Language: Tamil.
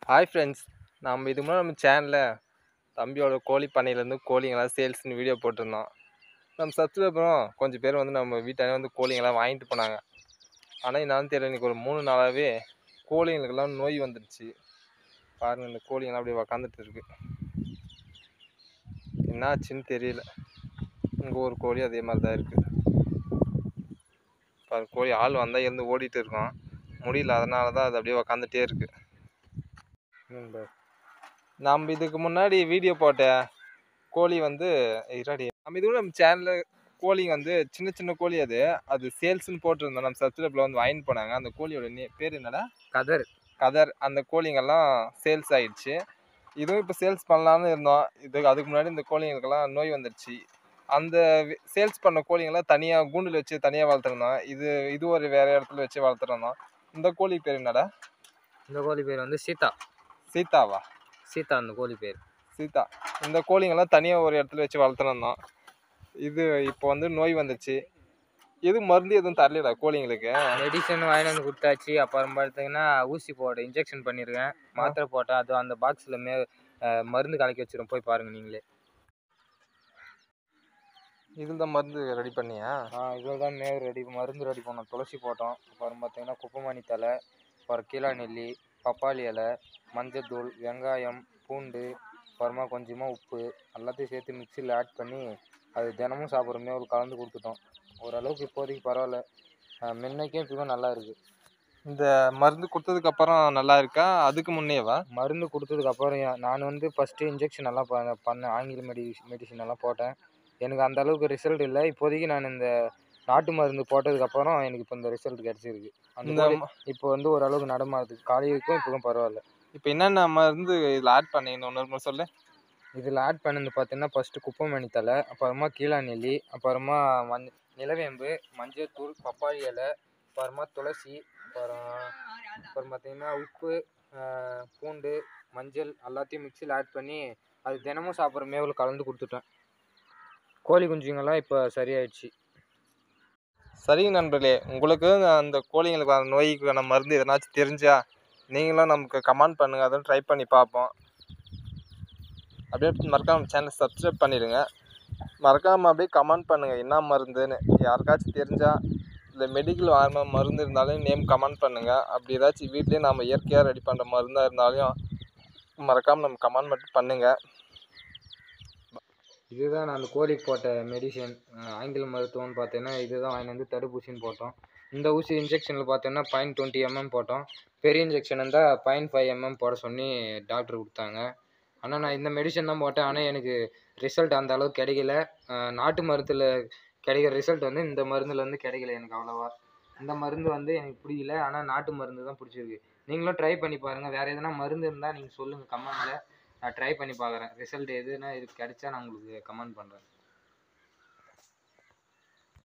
ஹாய் ஃப்ரெண்ட்ஸ் நம்ம இதுக்கு முன்னாடி நம்ம சேனலில் தம்பியோட கோழி பண்ணையிலேருந்து கோழிங்கெல்லாம் சேல்ஸ்னு வீடியோ போட்டிருந்தோம் நம்ம சப்ஸ்கிரைபரும் கொஞ்சம் பேர் வந்து நம்ம வீட்டாண்ட வந்து கோழிங்கெல்லாம் வாங்கிட்டு போனாங்க ஆனால் என்னாலும் தெரியல இன்றைக்கி ஒரு மூணு நாளாகவே கோழிங்களுக்கெல்லாம் நோய் வந்துடுச்சு பாருங்கள் இந்த கோழிங்கெல்லாம் அப்படியே உக்காந்துட்டு இருக்கு என்னாச்சுன்னு தெரியல இங்கே ஒரு கோழி அதே மாதிரி தான் இருக்குது பாரு கோழி ஆள் வந்தால் இருந்து ஓடிட்டு இருக்கோம் முடியல அதனால தான் அது அப்படியே உக்காந்துட்டே இருக்குது நம்ம இதுக்கு முன்னாடி வீடியோ போட்ட கோழி வந்து இராடி நம்ம இதுவும் நம்ம சேனலில் கோழி வந்து சின்ன சின்ன கோழி அது அது சேல்ஸ்னு போட்டிருந்தோம் நம்ம சப்ஸ்கிரைபில் வந்து வாங்கிட்டு போனாங்க அந்த கோழியோட நே பேர் என்னடா கதர் கதர் அந்த கோழிங்கெல்லாம் சேல்ஸ் ஆயிடுச்சு இதுவும் இப்போ சேல்ஸ் பண்ணலான்னு இருந்தோம் இதுக்கு அதுக்கு முன்னாடி இந்த கோழிங்களுக்கெல்லாம் நோய் வந்துடுச்சு அந்த சேல்ஸ் பண்ண கோழிங்கெல்லாம் தனியாக கூண்டில் வச்சு தனியாக வளர்த்துருந்தோம் இது இது ஒரு வேறு இடத்துல வச்சு வளர்த்துருந்தோம் இந்த கோழி பேர் என்னடா இந்த கோழி பேர் வந்து சீதா சீதாவா சீதா அந்த கோழி பேர் சீதா இந்த கோழிங்கெல்லாம் தனியாக ஒரு இடத்துல வச்சு வளர்த்துனோம் இது இப்போ வந்து நோய் வந்துச்சு எதுவும் மருந்து எதுவும் தரலடா கோழிங்களுக்கு மெடிசன் வாங்கிட்டு வந்து கொடுத்தாச்சு அப்புறம் பார்த்தீங்கன்னா ஊசி போட இன்ஜெக்ஷன் பண்ணியிருக்கேன் மாத்திரை போட்டேன் அது அந்த பாக்ஸில் மே அஹ் மருந்து கலக்கி வச்சிரும் போய் பாருங்கள் நீங்களே இதில் தான் மருந்து ரெடி பண்ணியா ஆ இதில் தான் மேவு ரெடி மருந்து ரெடி பண்ணோம் துளசி போட்டோம் அப்புறம் பார்த்தீங்கன்னா குப்பமணி தலை அப்புறம் கீழா நெல்லி பப்பாளி இலை மஞ்சத்தூள் வெங்காயம் பூண்டு அப்புறமா கொஞ்சமாக உப்பு எல்லாத்தையும் சேர்த்து மிக்சியில் ஆட் பண்ணி அது தினமும் சாப்பிட்ற மேவு கலந்து கொடுத்துட்டோம் ஓரளவுக்கு இப்போதைக்கு பரவாயில்ல அஹ் முன்னைக்கும் இப்போவும் நல்லா இருக்குது இந்த மருந்து கொடுத்ததுக்கு அப்புறம் நல்லா இருக்கா அதுக்கு முன்னேவா மருந்து கொடுத்ததுக்கு அப்புறம் என்- நான் வந்து ஃபஸ்ட்டு இன்ஜெக்ஷன் எல்லாம் பண்ண பண்ணேன் ஆங்கில மெடி மெடிசன் எல்லாம் போட்டேன் எனக்கு அந்த அளவுக்கு ரிசல்ட் இல்லை இப்போதைக்கு நான் இந்த நாட்டு மருந்து போட்டதுக்கு அப்புறம் எனக்கு இப்போ இந்த ரிசல்ட் கிடச்சிருக்கு அந்த இந்த கோழி இப்போ வந்து ஓரளவுக்கு நடமாடுது காலையிலுக்கும் இப்போவும் பரவாயில்ல இப்போ என்னென்ன மருந்து இதில் ஆட் பண்ணீங்கன்னு ஒன்று முறை சொல்லு இதில் ஆட் பண்ணது பார்த்தீங்கன்னா ஃபஸ்ட்டு குப்பைமணி தலை அப்புறமா கீழா நெல்லி அப்புறமா மஞ் நிலவேம்பு மஞ்சள்தூள் பப்பாளி இலை அப்புறமா துளசி அப்புறம் அப்புறம் பார்த்தீங்கன்னா உப்பு ஆஹ் பூண்டு மஞ்சள் எல்லாத்தையும் மிக்சியில் ஆட் பண்ணி அது தினமும் சாப்பிட்ற மேவில் கலந்து கொடுத்துட்டேன் கோழி குஞ்சுங்கெல்லாம் இப்போ சரியாயிடுச்சு சரிங்க நண்பர்களே உங்களுக்கு அந்த கோழிங்களுக்கு அந்த நோய்க்கான மருந்து எதனாச்சும் தெரிஞ்சா நீங்களும் நமக்கு கமெண்ட் பண்ணுங்கள் அதுவும் ட்ரை பண்ணி பார்ப்போம் அப்படியே மறக்காம சேனல் சப்ஸ்கிரைப் பண்ணிடுங்க மறக்காமல் அப்படியே கமெண்ட் பண்ணுங்கள் என்ன மருந்துன்னு யாருக்காச்சும் தெரிஞ்சால் இல்லை மெடிக்கல் வாங்க மருந்து இருந்தாலும் நேம் கமெண்ட் பண்ணுங்கள் அப்படி ஏதாச்சும் வீட்லேயே நம்ம இயற்கையாக ரெடி பண்ணுற மருந்தாக இருந்தாலும் மறக்காமல் நம்ம கமெண்ட் மட்டும் பண்ணுங்கள் இதுதான் நான் அந்த கோழிக்கு போட்ட மெடிசன் ஆங்கில மருத்துவம்னு பார்த்தீங்கன்னா இதுதான் வாங்கி வந்து தடுப்பூசின்னு போட்டோம் இந்த ஊசி இன்ஜெக்ஷனில் பார்த்தீங்கன்னா பாயிண்ட் டுவெண்ட்டி எம்எம் போட்டோம் பெரிய இன்ஜெக்ஷன் இருந்தால் பாயிண்ட் ஃபைவ் எம்எம் போட சொல்லி டாக்டர் கொடுத்தாங்க ஆனால் நான் இந்த மெடிசன் தான் போட்டேன் ஆனால் எனக்கு ரிசல்ட் அந்த அளவுக்கு கிடைக்கல அஹ் நாட்டு மருந்தில் கிடைக்கிற ரிசல்ட் வந்து இந்த மருந்தில் வந்து கிடைக்கல எனக்கு அவ்வளோவா இந்த மருந்து வந்து எனக்கு பிடிக்கல ஆனால் நாட்டு மருந்து தான் பிடிச்சிருக்கு நீங்களும் ட்ரை பண்ணி பாருங்கள் வேறு எதனா மருந்து இருந்தால் நீங்கள் சொல்லுங்கள் கமெண்டில் நான் ட்ரை பண்ணி பார்க்குறேன் ரிசல்ட் எதுனா இது கிடைச்சா நான் உங்களுக்கு கமெண்ட் பண்ணுறேன்